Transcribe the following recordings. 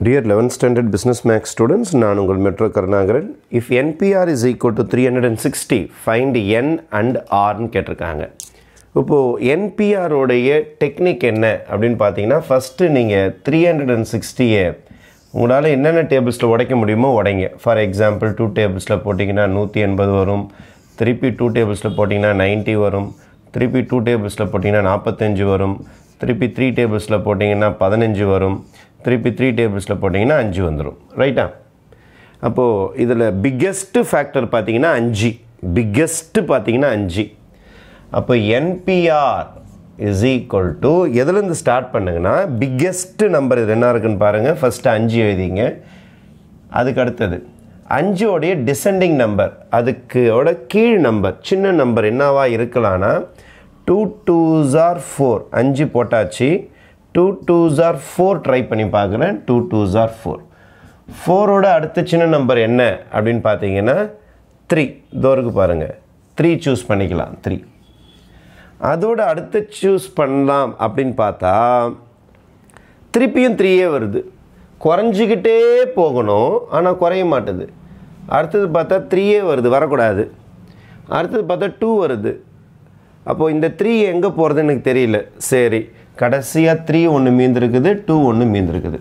Dear 11th standard business max students, நான் உங்கள் metro Karunakaran if NPR is equal to three hundred and sixty find N and ஆர்னு கேட்டிருக்காங்க இப்போது என்பிஆரோடைய technique என்ன அப்படின்னு பார்த்தீங்கன்னா ஃபஸ்ட்டு நீங்கள் த்ரீ ஹண்ட்ரட் அண்ட் சிக்ஸ்டியை உங்களால் என்னென்ன டேபிள்ஸில் உடைக்க முடியுமோ உடைங்க ஃபார் எக்ஸாம்பிள் டூ டேபிள்ஸில் போட்டிங்கன்னா நூற்றி எண்பது வரும் திருப்பி டூ டேபிள்ஸில் போட்டிங்கன்னா 90 வரும் திருப்பி டூ டேபிள்ஸில் போட்டிங்கன்னா நாற்பத்தஞ்சு வரும் திருப்பி த்ரீ டேபிள்ஸில் போட்டிங்கன்னா பதினஞ்சு வரும் திருப்பி த்ரீ டேபிள்ஸில் போட்டிங்கன்னா அஞ்சு வந்துடும் ரைட்டா அப்போது இதில் பிக்கெஸ்ட்டு ஃபேக்டர் பார்த்தீங்கன்னா அஞ்சு பிக்கெஸ்ட்டு பார்த்தீங்கன்னா அஞ்சு அப்போ என்பிஆர் இஸ் ஈக்குவல் டு எதுலேருந்து ஸ்டார்ட் பண்ணுங்கன்னா பிக்கெஸ்ட்டு நம்பர் இது என்ன இருக்குன்னு பாருங்கள் ஃபஸ்ட்டு அஞ்சு எழுதிங்க அதுக்கு அடுத்தது அஞ்சோடைய டிசெண்டிங் நம்பர் அதுக்கோட கீழ் நம்பர் சின்ன நம்பர் என்னவா இருக்கலாம்னா டூ டூ ஜார் ஃபோர் அஞ்சு போட்டாச்சு டூ டூ ஜார் ஃபோர் ட்ரை பண்ணி பார்க்குறேன் டூ டூ ஜார் ஃபோர் ஃபோரோட அடுத்த சின்ன நம்பர் என்ன அப்படின்னு பார்த்தீங்கன்னா த்ரீ தோருக்கு பாருங்கள் த்ரீ சூஸ் பண்ணிக்கலாம் த்ரீ அதோட அடுத்து சூஸ் பண்ணலாம் அப்படின்னு பார்த்தா திருப்பியும் த்ரீயே வருது குறைஞ்சிக்கிட்டே போகணும் ஆனால் குறைய மாட்டுது அடுத்தது பார்த்தா த்ரீயே வருது வரக்கூடாது அடுத்தது பார்த்தா டூ வருது அப்போது இந்த த்ரீ எங்கே போகிறது எனக்கு தெரியல சரி கடைசியாக த்ரீ ஒன்று மீந்திருக்குது டூ ஒன்று மீந்திருக்குது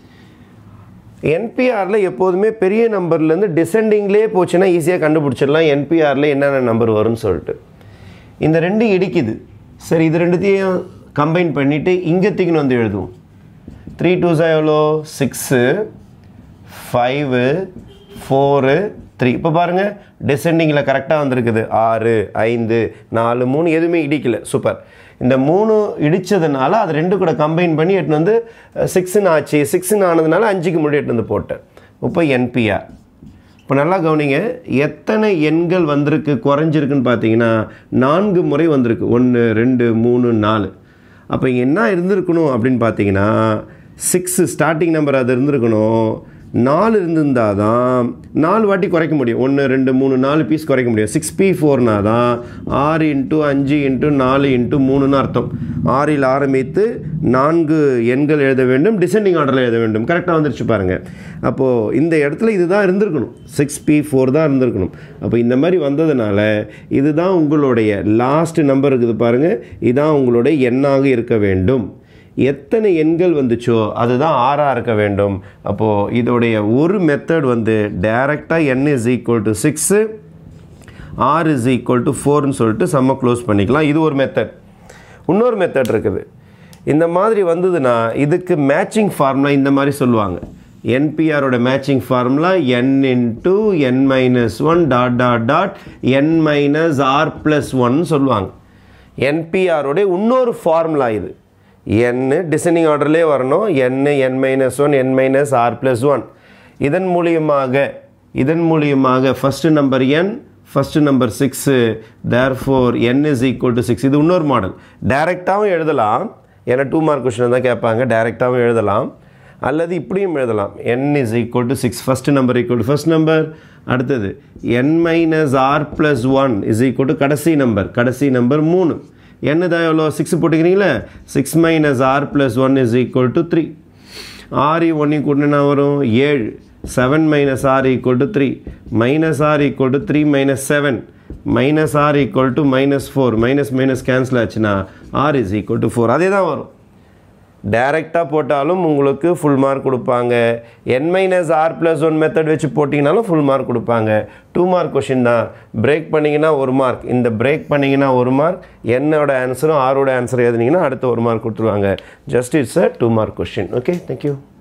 என்பிஆரில் எப்போதுமே பெரிய நம்பர்லேருந்து டிசெண்டிங்லேயே போச்சுன்னா ஈஸியாக கண்டுபிடிச்சிடலாம் என்பிஆரில் என்னென்ன நம்பர் வரும்னு சொல்லிட்டு இந்த ரெண்டு இடிக்குது சரி இது ரெண்டுத்தையும் கம்பைன் பண்ணிவிட்டு இங்கே தூக்கின்னு வந்து எழுதுவோம் த்ரீ டூஸா எவ்வளோ சிக்ஸு ஃபைவு ஃபோரு த்ரீ இப்போ பாருங்கள் டிசெண்டிங்கில் கரெக்டாக வந்திருக்குது ஆறு ஐந்து நாலு மூணு எதுவுமே இடிக்கல சூப்பர் இந்த மூணு இடித்ததுனால அது ரெண்டு கூட கம்பைன் பண்ணி எட்டுன்னு வந்து சிக்ஸுன்னு ஆச்சு சிக்ஸுன்னு ஆனதுனால அஞ்சுக்கு முன்னாடி எட்டுன்னு வந்து போட்டேன் இப்போ என்பிஆர் இப்போ நல்லா கவனிங்க எத்தனை எண்கள் வந்திருக்கு குறைஞ்சிருக்குன்னு பார்த்தீங்கன்னா நான்கு முறை வந்திருக்கு ஒன்று ரெண்டு மூணு நாலு அப்போ இங்கே என்ன இருந்திருக்கணும் அப்படின்னு பார்த்தீங்கன்னா சிக்ஸு ஸ்டார்டிங் நம்பர் அது இருந்திருக்கணும் நாலு இருந்திருந்தால் தான் நாலு வாட்டி குறைக்க முடியும் ஒன்று ரெண்டு மூணு நாலு பீஸ் குறைக்க முடியும் சிக்ஸ் பி ஃபோர்னா தான் ஆறு இன்ட்டு அஞ்சு இன்ட்டு நாலு இன்ட்டு மூணுன்னு அர்த்தம் ஆறில் ஆரம்பித்து நான்கு எண்கள் எழுத வேண்டும் டிசெண்டிங் ஆர்டரில் எழுத வேண்டும் கரெக்டாக வந்துருச்சு பாருங்கள் அப்போது இந்த இடத்துல இதுதான் இருந்திருக்கணும் சிக்ஸ் பி ஃபோர் தான் இருந்திருக்கணும் அப்போ இந்த மாதிரி வந்ததுனால இதுதான் உங்களுடைய லாஸ்ட் நம்பர் இருக்குது பாருங்கள் இதுதான் உங்களுடைய எண்ணாக இருக்க வேண்டும் எத்தனை எண்கள் வந்துச்சோ அதுதான் ஆறாக இருக்க வேண்டும் அப்போது இதோடைய ஒரு மெத்தட் வந்து டைரெக்டாக N is equal to six R is equal to ஃபோர்னு சொல்லிட்டு செம்ம க்ளோஸ் பண்ணிக்கலாம் இது ஒரு மெத்தட் இன்னொரு மெத்தட் இருக்குது இந்த மாதிரி வந்ததுன்னா இதுக்கு மேட்சிங் ஃபார்முலா இந்த மாதிரி சொல்லுவாங்க என்பிஆரோட matching formula N into N minus one dot dot dot N minus R plus one சொல்லுவாங்க என்பிஆரோட இன்னொரு ஃபார்முலா இது என் டிசைனிங் ஆர்டர்லேயே வரணும் N N minus one N minus R plus one இதன் மூலியமாக இதன் மூலியமாக first number N first number six there four N is equal to six இது இன்னொரு மாடல் டைரெக்டாகவும் எழுதலாம் ஏன்னா டூ மார்க் கொஷின் தான் கேட்பாங்க டைரெக்டாகவும் எழுதலாம் அல்லது இப்படியும் எழுதலாம் N is equal to six first number equal to first number அடுத்தது N minus R plus one is equal to கடைசி நம்பர் கடைசி நம்பர் மூணு என்ன தான் எவ்வளோ சிக்ஸ் போட்டுக்கிறீங்களே six minus R plus one is equal to three ஆறு ஒன்று கூட்டினா வரும் ஏழு seven minus R equal to three minus R equal to three minus seven minus R equal to minus four minus minus cancel ஆச்சுன்னா R is equal to four அதே தான் வரும் டைரெக்டாக போட்டாலும் உங்களுக்கு ஃபுல் மார்க் கொடுப்பாங்க N minus R plus one method வச்சு போட்டிங்கனாலும் ஃபுல் மார்க் கொடுப்பாங்க டூ மார்க் கொஷின் தான் பிரேக் பண்ணிங்கன்னா ஒரு மார்க் இந்த பிரேக் பண்ணிங்கன்னா ஒரு மார்க் என்னோட ஆன்சரும் ஆரோட ஆன்சர் எழுதுனீங்கன்னா அடுத்த ஒரு மார்க் கொடுத்துருவாங்க just it's a two mark question okay thank you